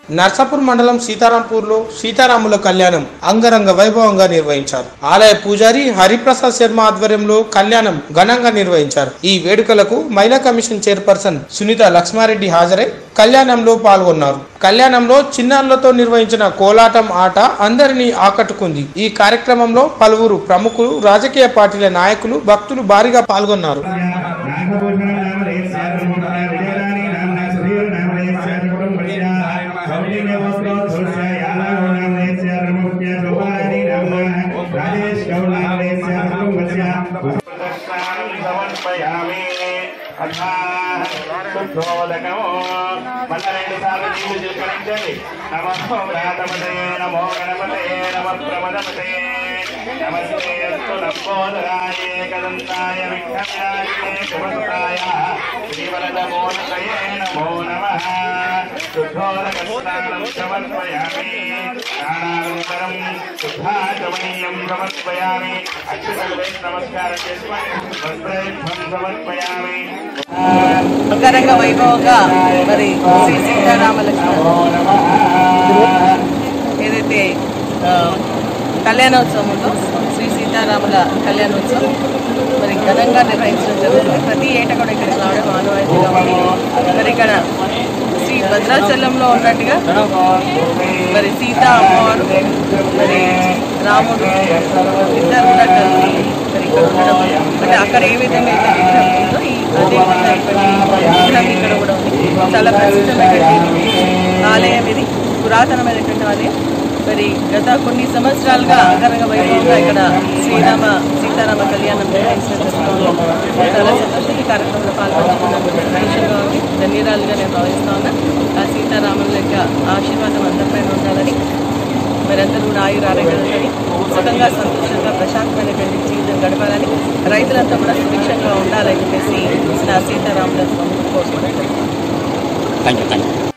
నర్సాపూర్ మండలం సీతారాంపూర్లో సీతారాముల కళ్యాణం అంగరంగ వైభవంగా నిర్వహించారు ఆలయ పూజారి హరిప్రసాద్ శర్మ ఆధ్వర్యంలో కళ్యాణం ఘనంగా నిర్వహించారు ఈ వేడుకలకు మహిళా కమిషన్ చైర్పర్సన్ సునీత లక్ష్మారెడ్డి హాజరై కళ్యాణంలో పాల్గొన్నారు కళ్యాణంలో చిన్నారులతో నిర్వహించిన కోలాటం ఆట అందరినీ ఆకట్టుకుంది ఈ కార్యక్రమంలో పలువురు ప్రముఖులు రాజకీయ పార్టీల నాయకులు భక్తులు భారీగా పాల్గొన్నారు సమర్పయామి శుద్ధోదకము మళ్ళా రెండు సార్లు నీళ్లు చిలకరించండి నమో వ్రాతపతే నమో గణపతే నమ ప్రమదపతే నమస్తే అస్తు లంబోదరాయ కదంతాయ విఘ్నవినాశినే శుభసుతాయ శ్రీవరదమోదయే నమో నమః శుద్ధోదకస్నానం సమర్పయామి స్నానానంతరం శుద్ధాచమనీయం సమర్పయామి అక్షతలపై నమస్కారం చేసుకొని వస్త్రయుద్ధం సమర్పయామి అంగరంగ వైభవంగా మరి శ్రీ సీతారామ లక్ష్మణ ఏదైతే ఆ, కళ్యాణోత్సవం ఉందో శ్రీ సీతారాముల కళ్యాణోత్సవం మరి ఘనంగా నిర్వహించడం జరుగుతుంది ప్రతి ఏటా కూడా ఇక్కడికి రావడం ఆనవాయితీగా ఉంది మరి ఇక్కడ శ్రీ భద్రాచలంలో ఉన్నట్టుగా మరి సీత అమ్మవారు మరి రాముడు ఇద్దరు కూడా కలిసి మరి ఇక్కడ ఉండడం అంటే అక్కడ ఏ విధంగా అయితే విగ్రహం ఉందో ఈ అదే విధంగా ఇక్కడి విగ్రహం ఇక్కడ కూడా ఉంది చాలా ప్రసిద్ధమైనటువంటి ఆలయం ఇది పురాతనమైనటువంటి ఆలయం మరి గత కొన్ని సంవత్సరాలుగా అంగరంగ వైభవంగా ఇక్కడ శ్రీరామ సీతారామ కళ్యాణం నిర్వహించడం జరుగుతుంది చాలా సంతోషం ఈ కార్యక్రమంలో పాల్గొంటున్నందుకు సంతోషంగా ఉంది ధన్యరాలుగా నేను భావిస్తా ఉన్నా ఆ సీతారాముల యొక్క ఆశీర్వాదం అందరిపైన ఉండాలని మీరందరూ కూడా ఆయుర ఆరోగ్యాలని సుఖంగా సంతోషంగా ప్రశాంతమైనటువంటి జీవితం గడపాలని రైతులంతా కూడా సుభిక్షంగా ఉండాలని చెప్పేసి నా సీతారాముల స్వామిని కోరుకుంటున్నాను థ్యాంక్ యూ థ్యాంక్ యూ